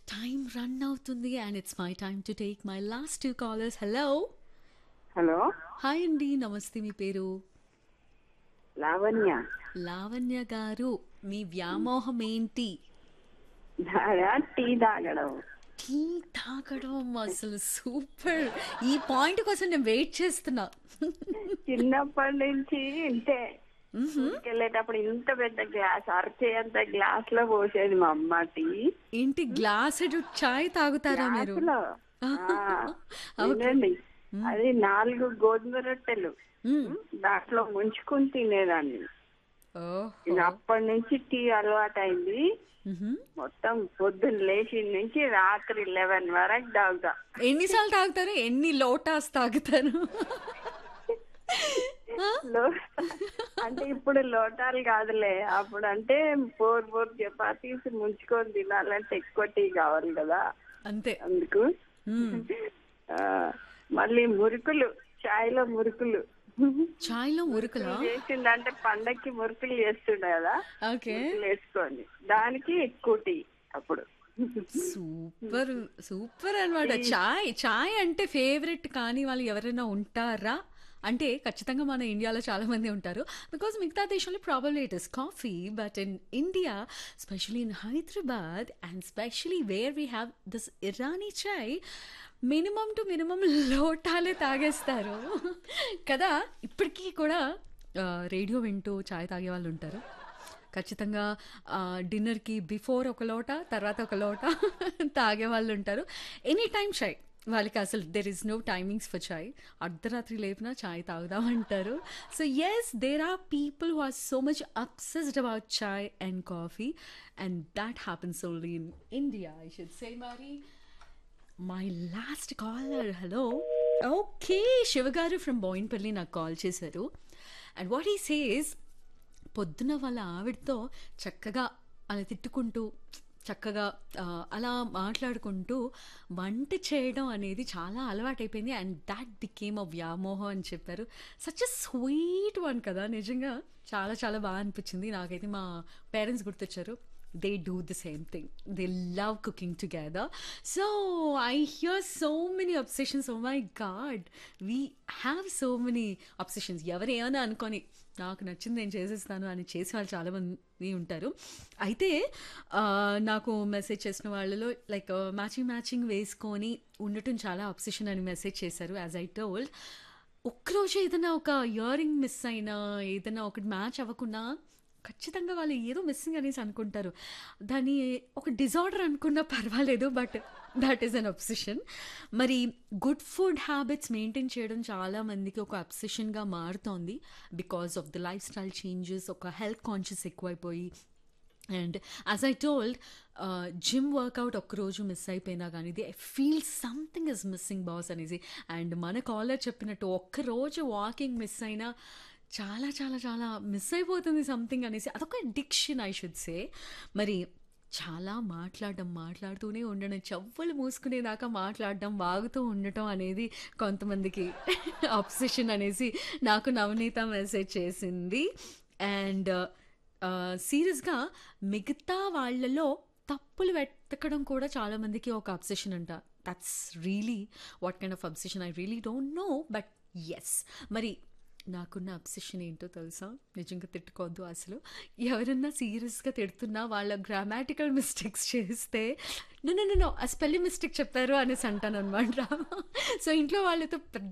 Time run అవుతుంది and it's my time to take my last two callers hello hello hi అండి నమస్తే మీ పేరు లావణ్య లావణ్య గారు మీ వ్యామోహం ఏంటి దాడా టీ తాగడం టీ తాగడం అసలు సూపర్ ఈ పాయింట్ కోసం నేను వెయిట్ చేస్తున్నా చిన్నప్పటి నుంచి ఇంతే వెళ్ళేటప్పుడు ఇంత పెద్ద గ్లాస్ అరచేంత గ్లాస్ లో పోసేది మా అమ్మ టీ ఏంటి గ్లాస్ చాయ్ తాగుతారా మీరు గ్లాసులో ఆ, వినండి అది నాలుగు గోధుమ రొట్టెలు మ్మ్. దాంట్లో ముంచుకుని తినేదాన్ని ఓహ్ ఇది అప్పటి నుంచి టీ అలవాటు అయింది మ్హూ. మొత్తం పొద్దున్న లేచి నుంచి రాత్రి లెవెన్ వరకు తాగుతా ఎన్నిసార్లు తాగుతారు ఎన్ని లోటాస్ తాగుతారు లో- అంటే ఇప్పుడు లోటాలు కాదులే అప్పుడు అంటే ఫోర్ ఫోర్ చపాతీస్ ముంచుకొని తినాలంటే ఎక్కువ టీ కావాలి కదా అంతే అందుకు మ్మ్. ఆ, మళ్ళీ మురుకులు చాయ్లో మురుకులు చాయ్లో మురుకులా చేసిందంటే పండక్కి మురుకులు చేస్తుండే కదా ఓకే మురుకులు వేసుకొని దానికి ఎక్కువ టీ అప్పుడు సూపర్ సూపర్ అన్నమాట చాయ్ చాయ్ అంటే ఫేవరెట్ కానీ వాళ్ళు ఎవరైనా ఉంటారా అంటే ఖచ్చితంగా మన ఇండియాలో చాలా మంది ఉంటారు బికాజ్ మిగతా దేశంలో probably it is coffee but in India specially in Hyderabad and specially where we have this Irani chai minimum to minimum లోటాలే తాగేస్తారు కదా ఇప్పటికీ కూడా ఆ, రేడియో వింటూ చాయ్ తాగే వాళ్ళు ఉంటారు ఖచ్చితంగా ఆ, డిన్నర్కి బిఫోర్ ఒక లోట తర్వాత ఒక లోట తాగే వాళ్ళు ఉంటారు ఎనీ టైం చాయ్ వాళ్ళకి అసలు there is no timings for chai అర్ధరాత్రి లేపినా చాయ్ తాగుదామంటారు so yes there are people who are so much obsessed about chai and coffee and that happens only in India I should say మరి my last caller hello okay శివగారు from Bowenpally నాకు call చేశారు and what ఈ says పొద్దున వాళ్ళ ఆవిడతో చక్కగా అలా తిట్టుకుంటూ చక్కగా ఆ, అలా మాట్లాడుకుంటూ వంట చేయడం అనేది చాలా అలవాటైపోయింది అండ్ దాట్ బికేమ్ అ వ్యామోహం అని చెప్పారు సచ్ అ స్వీట్ వన్ కదా నిజంగా చాలా చాలా బాగా అనిపించింది నాకైతే మా పేరెంట్స్ గుర్తొచ్చారు they do the same thing. They love cooking together. So I hear so many obsessions. Oh my God, we have so many obsessions. ఎవరు ఏమైనా అనుకొని నాకు నచ్చింది నేను చేసేస్తాను అని చేసే వాళ్ళు చాలామంది ఉంటారు అయితే ఆ, నాకు మెసేజ్ చేసిన వాళ్ళలో లైక్ మ్యాచింగ్ మ్యాచింగ్ వేసుకొని ఉండటం చాలా అబ్సెషన్ అని మెసేజ్ చేశారు యాజ్ ఐ టోల్డ్ ఒక్కరోజు ఏదైనా ఒక ఇయరింగ్ మిస్ అయినా ఏదైనా ఒకటి మ్యాచ్ అవ్వకుండా ఖచ్చితంగా వాళ్ళు ఏదో మిస్సింగ్ అనేసి అనుకుంటారు దాన్ని ఒక డిజార్డర్ అనుకున్నా పర్వాలేదు but that is an obsession మరి గుడ్ ఫుడ్ హ్యాబిట్స్ మెయింటైన్ చేయడం చాలా మందికి ఒక అబ్సెషన్గా మారుతోంది because of the life style changes ఒక హెల్త్ కాన్షియస్ ఎక్కువైపోయి and as I told gym workout ఒక్కరోజు మిస్ అయిపోయినా కానీ the I feel something is missing boss అనేసి అండ్ మన కాలర్ చెప్పినట్టు ఒక్కరోజు వాకింగ్ మిస్ అయినా చాలా చాలా చాలా మిస్ అయిపోతుంది సంథింగ్ అనేసి అదొక డిక్షన్ ఐ షుడ్ సే మరి చాలా మాట్లాడడం మాట్లాడుతూనే ఉండడం చెవులు మూసుకునేదాకా మాట్లాడడం వాగుతూ ఉండటం అనేది కొంతమందికి అబ్సెషన్ అనేసి నాకు నవనీత మెసేజ్ చేసింది అండ్ సీరియస్గా మిగతా వాళ్ళలో తప్పులు వెతకడం కూడా చాలా మందికి ఒక అబ్సెషన్ అంట that's really what kind of obsession I really don't know but yes మరి నాకున్న అబ్సెషన్ ఏంటో తెలుసా నిజంగా తిట్టుకోవద్దు అసలు ఎవరన్నా సీరియస్గా తిడుతున్నా వాళ్ళ గ్రామాటికల్ మిస్టేక్స్ చేస్తే నో నో నో ఆ స్పెల్లింగ్ మిస్టేక్ చెప్పారు అనేసి అంటాను అనమాట సో ఇంట్లో వాళ్ళతో పెద్ద